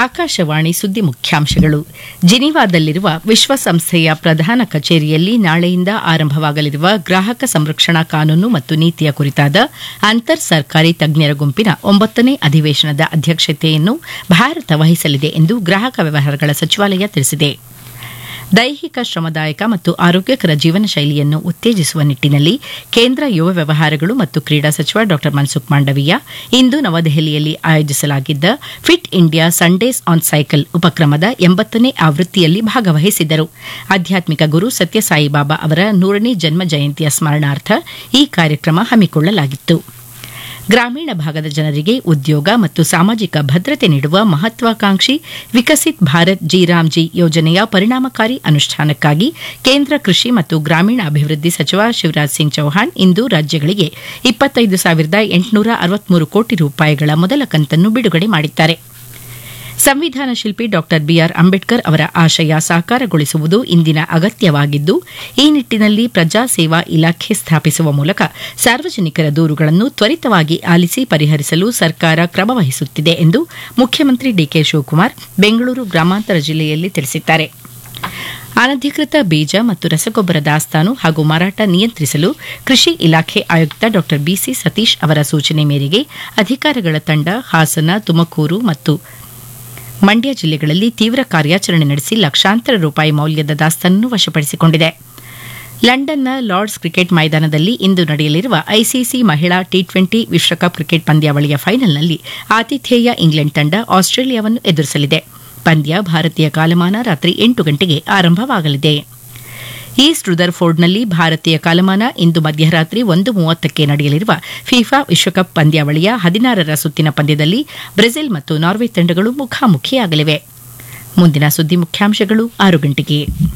ಆಕಾಶವಾಣಿ ಸುದ್ದಿ ಮುಖ್ಯಾಂಶಗಳು ಜಿನಿವಾದಲ್ಲಿರುವ ವಿಶ್ವಸಂಸ್ಥೆಯ ಪ್ರಧಾನ ಕಚೇರಿಯಲ್ಲಿ ನಾಳೆಯಿಂದ ಆರಂಭವಾಗಲಿರುವ ಗ್ರಾಹಕ ಸಂರಕ್ಷಣಾ ಕಾನೂನು ಮತ್ತು ನೀತಿಯ ಕುರಿತಾದ ಅಂತರ್ ಸರ್ಕಾರಿ ತಜ್ಞರ ಗುಂಪಿನ ಒಂಬತ್ತನೇ ಅಧಿವೇಶನದ ಅಧ್ಯಕ್ಷತೆಯನ್ನು ಭಾರತ ವಹಿಸಲಿದೆ ಎಂದು ಗ್ರಾಹಕ ವ್ಯವಹಾರಗಳ ಸಚಿವಾಲಯ ತಿಳಿಸಿದೆ ದೈಹಿಕ ಶ್ರಮದಾಯಕ ಮತ್ತು ಆರೋಗ್ಯಕರ ಜೀವನ ಶೈಲಿಯನ್ನು ಉತ್ತೇಜಿಸುವ ನಿಟ್ಟಿನಲ್ಲಿ ಕೇಂದ್ರ ಯುವ ವ್ಯವಹಾರಗಳು ಮತ್ತು ಕ್ರೀಡಾ ಸಚಿವ ಡಾ ಮನ್ಸುಖ್ ಮಾಂಡವೀಯ ಇಂದು ನವದೆಹಲಿಯಲ್ಲಿ ಆಯೋಜಿಸಲಾಗಿದ್ದ fit India Sundays on cycle ಉಪಕ್ರಮದ ಎಂಬತ್ತನೇ ಆವೃತ್ತಿಯಲ್ಲಿ ಭಾಗವಹಿಸಿದ್ದರು ಆಧ್ಯಾತ್ಮಿಕ ಗುರು ಸತ್ಯಸಾಯಿ ಬಾಬಾ ಅವರ ನೂರನೇ ಜನ್ಮ ಜಯಂತಿಯ ಸ್ಮರಣಾರ್ಥ ಈ ಕಾರ್ಯಕ್ರಮ ಹಮ್ಮಿಕೊಳ್ಳಲಾಗಿತ್ತು ಗ್ರಾಮೀಣ ಭಾಗದ ಜನರಿಗೆ ಉದ್ಯೋಗ ಮತ್ತು ಸಾಮಾಜಿಕ ಭದ್ರತೆ ನೀಡುವ ಮಹತ್ವಾಕಾಂಕ್ಷಿ ವಿಕಸಿತ್ ಭಾರತ್ ಜಿ ರಾಮ್ಜಿ ಯೋಜನೆಯ ಪರಿಣಾಮಕಾರಿ ಅನುಷ್ಠಾನಕ್ಕಾಗಿ ಕೇಂದ್ರ ಕೃಷಿ ಮತ್ತು ಗ್ರಾಮೀಣ ಅಭಿವೃದ್ಧಿ ಸಚಿವ ಶಿವರಾಜ್ ಸಿಂಗ್ ಚೌಹಾಣ್ ಇಂದು ರಾಜ್ಯಗಳಿಗೆ ಇಪ್ಪತ್ತೈದು ಸಾವಿರದ ಎಂಟುನೂರ ಅರವತ್ಮೂರು ಕೋಟಿ ರೂಪಾಯಿಗಳ ಮೊದಲ ಕಂತನ್ನು ಬಿಡುಗಡೆ ಮಾಡಿದ್ದಾರೆ ಸಂವಿಧಾನ ಶಿಲ್ಪಿ ಡಾ ಬಿಆರ್ ಅಂಬೇಡ್ಕರ್ ಅವರ ಆಶಯ ಸಾಕಾರಗೊಳಿಸುವುದು ಇಂದಿನ ಅಗತ್ಯವಾಗಿದ್ದು ಈ ನಿಟ್ಟಿನಲ್ಲಿ ಪ್ರಜಾ ಸೇವಾ ಇಲಾಖೆ ಸ್ಥಾಪಿಸುವ ಮೂಲಕ ಸಾರ್ವಜನಿಕರ ದೂರುಗಳನ್ನು ತ್ವರಿತವಾಗಿ ಆಲಿಸಿ ಪರಿಹರಿಸಲು ಸರ್ಕಾರ ಕ್ರಮ ವಹಿಸುತ್ತಿದೆ ಎಂದು ಮುಖ್ಯಮಂತ್ರಿ ಡಿಕೆ ಶಿವಕುಮಾರ್ ಬೆಂಗಳೂರು ಗ್ರಾಮಾಂತರ ಜಿಲ್ಲೆಯಲ್ಲಿ ತಿಳಿಸಿದ್ದಾರೆ ಅನಧಿಕೃತ ಬೀಜ ಮತ್ತು ರಸಗೊಬ್ಬರ ದಾಸ್ತಾನು ಹಾಗೂ ಮಾರಾಟ ನಿಯಂತ್ರಿಸಲು ಕೃಷಿ ಇಲಾಖೆ ಆಯುಕ್ತ ಡಾ ಬಿಸಿ ಸತೀಶ್ ಅವರ ಸೂಚನೆ ಮೇರೆಗೆ ಅಧಿಕಾರಿಗಳ ತಂಡ ಹಾಸನ ತುಮಕೂರು ಮತ್ತು ಮಂಡ್ಯ ಜಿಲ್ಲೆಗಳಲ್ಲಿ ತೀವ್ರ ಕಾರ್ಯಾಚರಣೆ ನಡೆಸಿ ಲಕ್ಷಾಂತರ ರೂಪಾಯಿ ಮೌಲ್ಯದ ದಾಸ್ತಾನನ್ನು ವಶಪಡಿಸಿಕೊಂಡಿದೆ ಲಂಡನ್ನ ಲಾರ್ಡ್ಸ್ ಕ್ರಿಕೆಟ್ ಮೈದಾನದಲ್ಲಿ ಇಂದು ನಡೆಯಲಿರುವ ಐಸಿಸಿ ಮಹಿಳಾ ಟಿ ಟ್ವೆಂಟಿ ವಿಶ್ವಕಪ್ ಕ್ರಿಕೆಟ್ ಪಂದ್ಯಾವಳಿಯ ಫೈನಲ್ನಲ್ಲಿ ಆತಿಥೇಯ ಇಂಗ್ಲೆಂಡ್ ತಂಡ ಆಸ್ಟ್ರೇಲಿಯಾವನ್ನು ಎದುರಿಸಲಿದೆ ಪಂದ್ಯ ಭಾರತೀಯ ಕಾಲಮಾನ ರಾತ್ರಿ ಎಂಟು ಗಂಟೆಗೆ ಆರಂಭವಾಗಲಿದೆ ಈಸ್ಟ್ ರುದರ್ಫೋರ್ಡ್ನಲ್ಲಿ ಭಾರತೀಯ ಕಾಲಮಾನ ಇಂದು ಮಧ್ಯರಾತ್ರಿ ಒಂದು ಮೂವತ್ತಕ್ಕೆ ನಡೆಯಲಿರುವ ಫಿಫಾ ವಿಶ್ವಕಪ್ ಪಂದ್ಯಾವಳಿಯ ಹದಿನಾರರ ಸುತ್ತಿನ ಪಂದ್ಯದಲ್ಲಿ ಬ್ರೆಜಿಲ್ ಮತ್ತು ನಾರ್ವೆ ತಂಡಗಳು ಮುಖಾಮುಖಿಯಾಗಲಿವೆ ಮುಂದಿನ ಸುದ್ದಿ ಮುಖ್ಯಾಂಶಗಳು ಆರು ಗಂಟೆಗೆ